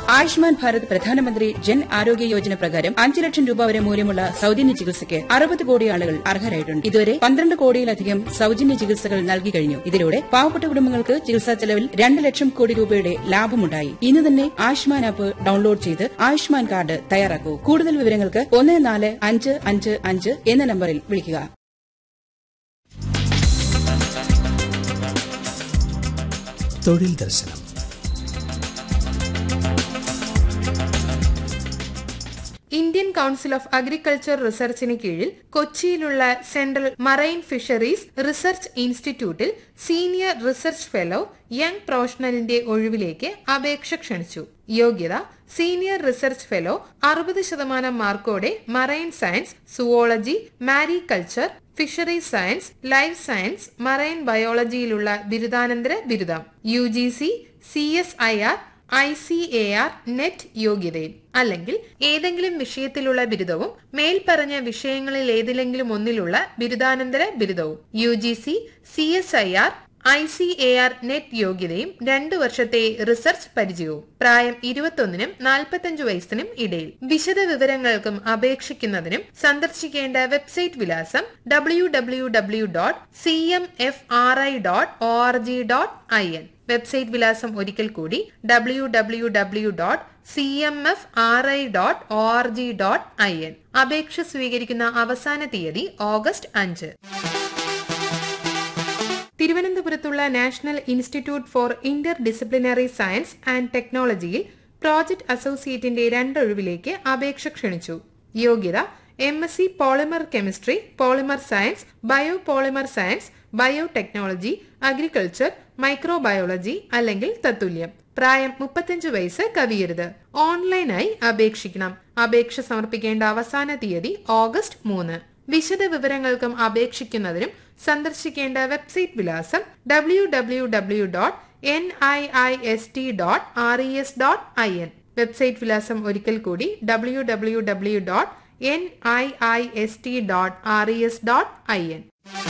ആയുഷ്മാൻ ഭാരത് പ്രധാനമന്ത്രി ജൻ ആരോഗ്യ യോജന പ്രകാരം അഞ്ച് ലക്ഷം രൂപ വരെ മൂല്യമുള്ള സൌജന്യ ചികിത്സയ്ക്ക് അറുപത് കോടി ആളുകൾ അർഹരായിട്ടുണ്ട് ഇതുവരെ പന്ത്രണ്ട് കോടിയിലധികം സൌജന്യ ചികിത്സകൾ നൽകി കഴിഞ്ഞു ഇതിലൂടെ പാവപ്പെട്ട കുടുംബങ്ങൾക്ക് ചികിത്സാ ചെലവിൽ രണ്ട് ലക്ഷം കോടി രൂപയുടെ ലാഭമുണ്ടായി ഇന്ന് തന്നെ ആയുഷ്മാൻ ആപ്പ് ഡൌൺലോഡ് ചെയ്ത് ആയുഷ്മാൻ കാർഡ് തയ്യാറാക്കൂ കൂടുതൽ വിവരങ്ങൾക്ക് ഒന്ന് നാല് അഞ്ച് അഞ്ച് അഞ്ച് എന്ന നമ്പറിൽ വിളിക്കുക തൊഴിൽ ദർശനം ഇന്ത്യൻ കൌൺസിൽ ഓഫ് അഗ്രികൾച്ചർ റിസർച്ചിന് കീഴിൽ കൊച്ചിയിലുള്ള സെൻട്രൽ മറൈൻ ഫിഷറീസ് റിസർച്ച് ഇൻസ്റ്റിറ്റ്യൂട്ടിൽ സീനിയർ റിസർച്ച് ഫെലോ യങ് പ്രൊഫഷണലിന്റെ ഒഴിവിലേക്ക് അപേക്ഷ ക്ഷണിച്ചു യോഗ്യത സീനിയർ റിസർച്ച് ഫെലോ അറുപത് ശതമാനം മാർക്കോടെ marine science zoology mariculture fisheries science life science marine ബയോളജിയിലുള്ള ബിരുദാനന്തര ബിരുദം U G C C S I R I C A R NET യോഗ്യതയും അല്ലെങ്കിൽ ഏതെങ്കിലും വിഷയത്തിലുള്ള ബിരുദവും മേൽപ്പറഞ്ഞ വിഷയങ്ങളിൽ ഏതിലെങ്കിലും ഒന്നിലുള്ള ബിരുദാനന്തര ബിരുദവും U G C C S I R I C A R NET യോഗ്യതയും രണ്ടു വർഷത്തെ റിസർച്ച് പരിചയവും പ്രായം ഇരുപത്തൊന്നിനും നാൽപ്പത്തഞ്ചു വയസ്സിനും ഇടയിൽ വിശദ വിവരങ്ങൾക്കും അപേക്ഷിക്കുന്നതിനും സന്ദർശിക്കേണ്ട വെബ്സൈറ്റ് വിലാസം W W W dot C M F R I dot O R G dot I N website വിലാസം ഒരിക്കൽ കൂടി W W W dot C M F R I dot O R G dot I N അപേക്ഷ സ്വീകരിക്കുന്ന അവസാന തീയതി August അഞ്ച് തിരുവനന്തപുരത്തുള്ള national institute for interdisciplinary science and ടെക്നോളജിയിൽ പ്രോജക്ട് അസോസിയേറ്റിന്റെ രണ്ടൊഴിവിലേക്ക് അപേക്ഷ ക്ഷണിച്ചു യോഗ്യത M S C polymer chemistry polymer science bio polymer science biotechnology agriculture microbiology അല്ലെങ്കിൽ തത്തുല്യം പ്രായം മുപ്പത്തഞ്ച് വയസ്സ് കവിയരുത് ഓൺലൈനായി അപേക്ഷിക്കണം അപേക്ഷ സമർപ്പിക്കേണ്ട അവസാന തീയതി ഓഗസ്റ്റ് മൂന്ന് വിശദ വിവരങ്ങൾക്കും അപേക്ഷിക്കുന്നതിനും സന്ദർശിക്കേണ്ട വെബ്സൈറ്റ് വിലാസം W W W dot N I I S T dot R E S dot I N website വിലാസം ഒരിക്കൽ കൂടി W W W dot N I I S T dot R E S dot I N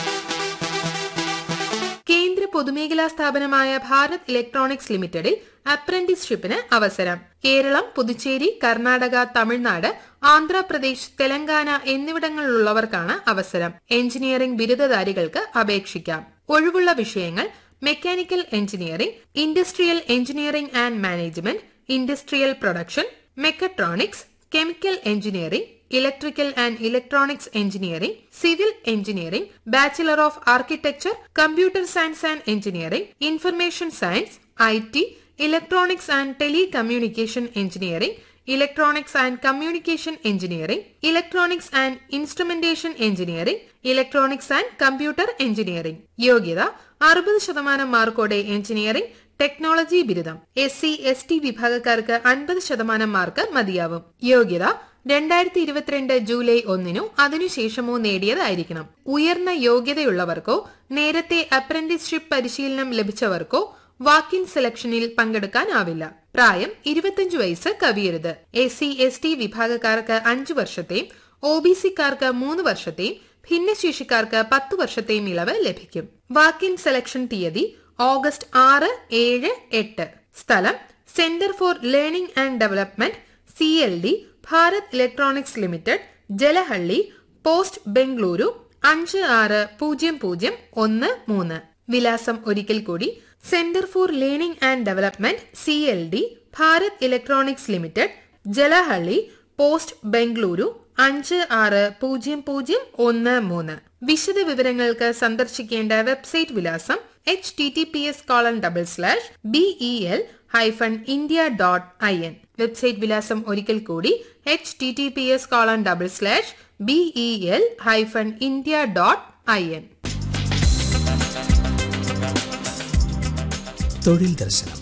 കേന്ദ്ര പൊതുമേഖലാ സ്ഥാപനമായ Bharat electronics ലിമിറ്റഡിൽ അപ്രന്റീസ്ഷിപ്പിന് അവസരം കേരളം പുതുച്ചേരി കർണാടക തമിഴ്നാട് ആന്ധ്രാപ്രദേശ് തെലങ്കാന എന്നിവിടങ്ങളിലുള്ളവർക്കാണ് അവസരം engineering ബിരുദധാരികൾക്ക് അപേക്ഷിക്കാം ഒഴിവുള്ള വിഷയങ്ങൾ mechanical engineering industrial engineering and management industrial production mechatronics chemical engineering electrical and electronics engineering civil engineering bachelor of architecture computer science and engineering information science I T electronics and telecommunication engineering electronics and communication engineering electronics and instrumentation engineering electronics and computer engineering യോഗ്യത അറുപത് ശതമാനം മാർക്കോടെ engineering technology ബിരുദം S C S T വിഭാഗക്കാർക്ക് അൻപത് ശതമാനം mark മതിയാവും യോഗ്യത രണ്ടായിരത്തി ഇരുപത്തിരണ്ട് ജൂലൈ ഒന്നിനോ അതിനുശേഷമോ നേടിയതായിരിക്കണം ഉയർന്ന യോഗ്യതയുള്ളവർക്കോ നേരത്തെ അപ്രന്റീസ്ഷിപ്പ് പരിശീലനം ലഭിച്ചവർക്കോ വാക്കിൻ സെലക്ഷനിൽ പങ്കെടുക്കാനാവില്ല പ്രായം ഇരുപത്തിയഞ്ച് വയസ്സ് കവിയരുത് എസ് സി എസ് ടി വിഭാഗക്കാർക്ക് അഞ്ചു വർഷത്തെയും ഒ ബി സിക്കാർക്ക് മൂന്ന് വർഷത്തെയും ഭിന്നശേഷിക്കാർക്ക് പത്ത് വർഷത്തെയും ഇളവ് ലഭിക്കും വാക്കിൻ സെലക്ഷൻ തീയതി ഓഗസ്റ്റ് ആറ് ഏഴ് എട്ട് സ്ഥലം centre for learning and development C L D Bharat electronics limited Jalahalli post Bengaluru അഞ്ച് ആറ് പൂജ്യം പൂജ്യം ഒന്ന് മൂന്ന് വിലാസം ഒരിക്കൽ കൂടി centre for learning and development C L D Bharat electronics limited Jalahalli post Bengaluru അഞ്ച് ആറ് പൂജ്യം പൂജ്യം ഒന്ന് മൂന്ന് വിശദ വിവരങ്ങൾക്ക് സന്ദർശിക്കേണ്ട വെബ്സൈറ്റ് വിലാസം H T T P S colon double slash B E L hyphen India dot I N website വിലാസം ഒരിക്കൽ കൂടി H T T P S colon double slash B E L hyphen India dot I N തൊഴിൽ ദർശനം